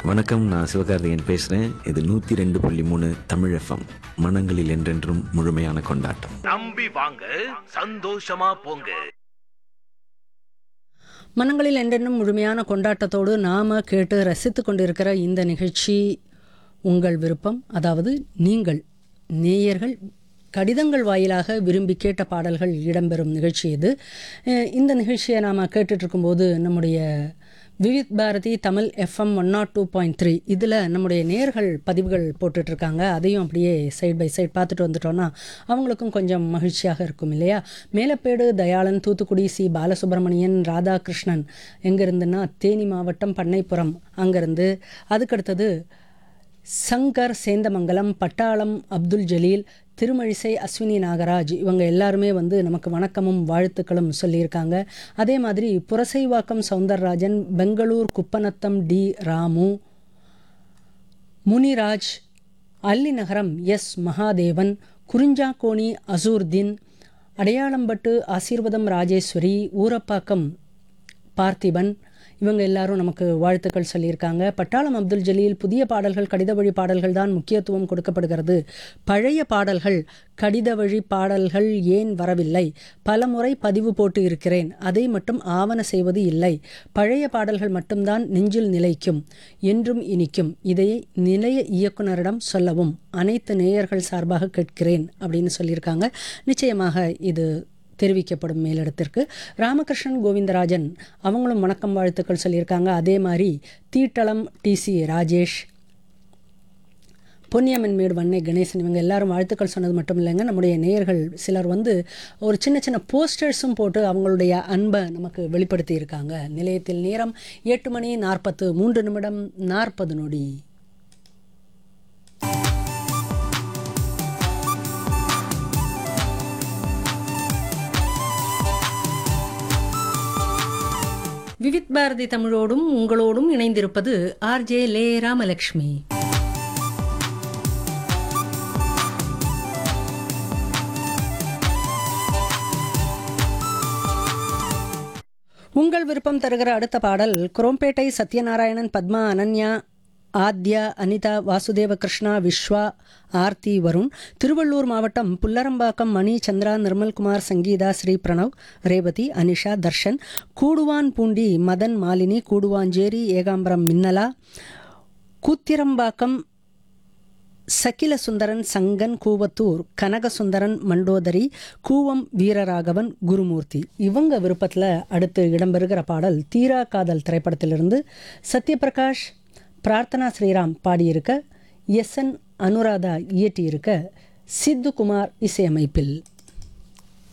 வணக்கம் நான் சிவகார்த்திகேயன் பேசுகிறேன் இது நூற்றி ரெண்டு புள்ளி மூணு தமிழ் எஃப்எம் மனங்களில் என்றென்றும் முழுமையான கொண்டாட்டம் நம்பி வாங்க சந்தோஷமா போங்க மனங்களில் என்றென்றும் முழுமையான கொண்டாட்டத்தோடு நாம் கேட்டு ரசித்து கொண்டிருக்கிற இந்த நிகழ்ச்சி உங்கள் விருப்பம் அதாவது நீங்கள் நேயர்கள் கடிதங்கள் வாயிலாக விரும்பி கேட்ட பாடல்கள் இடம்பெறும் நிகழ்ச்சி இது அஹ் இந்த நிகழ்ச்சியை நாம் கேட்டுட்ருக்கும்போது நம்முடைய Vividh Bharati Tamil FM one nought two point three இதில் நம்முடைய நேர்கள் பதிவுகள் போட்டுட்ருக்காங்க அதையும் அப்படியே சைட் பை சைட் பார்த்துட்டு வந்துட்டோன்னா அவங்களுக்கும் கொஞ்சம் மகிழ்ச்சியாக இருக்கும் இல்லையா மேலப்பேடு தயாளன் தூத்துக்குடி சி பாலசுப்ரமணியன் ராதாகிருஷ்ணன் எங்கேருந்துன்னா தேனி மாவட்டம் பண்ணைப்புறம் அங்கேருந்து அதுக்கடுத்தது சங்கர் சேந்தமங்கலம் பட்டாளம் அப்துல் ஜலீல் திருமழிசை அஸ்வினி நாகராஜ் இவங்க எல்லாருமே வந்து நமக்கு வணக்கமும் வாழ்த்துக்களும் சொல்லியிருக்காங்க அதே மாதிரி புரசைவாக்கம் சவுந்தரராஜன் பெங்களூர் குப்பநத்தம் டி ராமு முனிராஜ் அல்லிநகரம் எஸ் மகாதேவன் குறிஞ்சாக்கோணி அசூர்தீன் அடையாளம்பட்டு ஆசீர்வதம் ராஜேஸ்வரி ஊரப்பாக்கம் பார்த்திபன் இவங்க எல்லாரும் நமக்கு வாழ்த்துக்கள் சொல்லியிருக்காங்க பட்டாளம் அப்துல் ஜலீல் புதிய பாடல்கள் கடித வழி பாடல்கள் தான் முக்கியத்துவம் கொடுக்கப்படுகிறது பழைய பாடல்கள் கடித வழி பாடல்கள் ஏன் வரவில்லை பலமுறை பதிவு போட்டு இருக்கிறேன் அதை மட்டும் ஆவண செய்வது இல்லை பழைய பாடல்கள் மட்டும்தான் நெஞ்சில் நிலைக்கும் என்றும் இனிக்கும் இதை நிலைய இயக்குனரிடம் சொல்லவும் அனைத்து நேயர்கள் சார்பாக கேட்கிறேன் அப்படின்னு சொல்லியிருக்காங்க நிச்சயமாக இது தெரிவிக்கப்படும் மேலிடத்திற்கு ராமகிருஷ்ணன் கோவிந்தராஜன் அவங்களும் வணக்கம் வாழ்த்துக்கள் சொல்லியிருக்காங்க அதே மாதிரி தீட்டளம் டிசி ராஜேஷ் பொன்னியம்மன் மேடு வண்ணை கணேசன் இவங்க எல்லாரும் வாழ்த்துக்கள் சொன்னது மட்டும் இல்லைங்க நம்முடைய நேயர்கள் சிலர் வந்து ஒரு சின்ன சின்ன போஸ்டர்ஸும் போட்டு அவங்களுடைய அன்பை நமக்கு வெளிப்படுத்தி இருக்காங்க நிலையத்தில் நேரம் எட்டு மணி நாற்பத்து மூன்று நிமிடம் நாற்பது நொடி விவித் பாரதி தமிழோடும் உங்களோடும் இணைந்திருப்பது ஆர்ஜே லே ராமலக்ஷ்மி உங்கள் விருப்பம் தருகிற அடுத்த பாடல் குரோம்பேட்டை சத்யநாராயணன் பத்மா அனன்யா ஆத்யா அனிதா வாசுதேவ கிருஷ்ணா விஸ்வா ஆர்த்தி வருண் திருவள்ளூர் மாவட்டம் புல்லரம்பாக்கம் மணி சந்திரா நிர்மல்குமார் சங்கீதா ஸ்ரீ பிரணவ் ரேவதி அனிஷா தர்ஷன் கூடுவான் பூண்டி மதன் மாலினி கூடுவாஞ்சேரி ஏகாம்பரம் மின்னலா கூத்திரம்பாக்கம் சகில சுந்தரன் சங்கன் கூவத்தூர் கனகசுந்தரன் மண்டோதரி கூவம் வீரராகவன் குருமூர்த்தி இவங்க விருப்பத்தில் அடுத்து இடம்பெறுகிற பாடல் தீரா காதல் திரைப்படத்திலிருந்து சத்யபிரகாஷ் பிரார்த்தனா ஸ்ரீராம் பாடியிருக்க எஸ் என் அனுராதா இயற்றியிருக்க சித்து குமார் இசையமைப்பில்